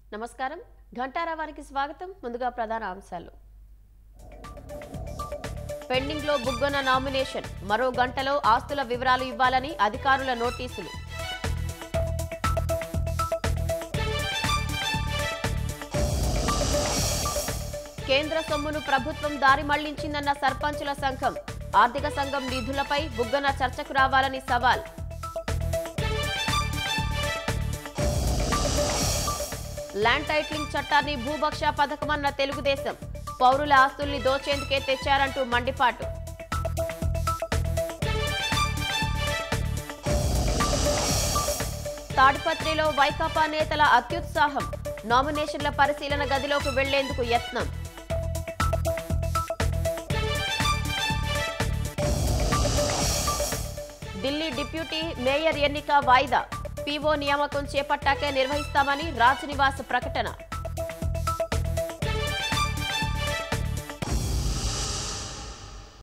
నమస్కారం ఘంటారావానికి స్వాగతం ముందుగా ప్రధాన అంశాలు పెండింగ్ లో బుగ్గన నామినేషన్ మరో గంటలో ఆస్తుల వివరాలు ఇవ్వాలని అధికారుల నోటీసులు కేంద్ర సొమ్మును ప్రభుత్వం దారి మళ్లించిందన్న సర్పంచుల సంఘం ఆర్థిక సంఘం నిధులపై బుగ్గన చర్చకు రావాలని సవాల్ ల్యాండ్ టైటిలింగ్ చట్టాన్ని భూభక్ష పథకమన్న తెలుగుదేశం పౌరుల ఆస్తుల్ని దోచేందుకే తెచ్చారంటూ మండిపాటు తాడిపత్రిలో వైకాపా నేతల అత్యుత్సాహం నామినేషన్ల పరిశీలన గదిలోకి వెళ్లేందుకు యత్నం ఢిల్లీ డిప్యూటీ మేయర్ ఎన్నిక వాయిదా పీఓ నియామకం చేపట్టాకే నిర్వహిస్తామని రాజ్నివాస్ ప్రకటన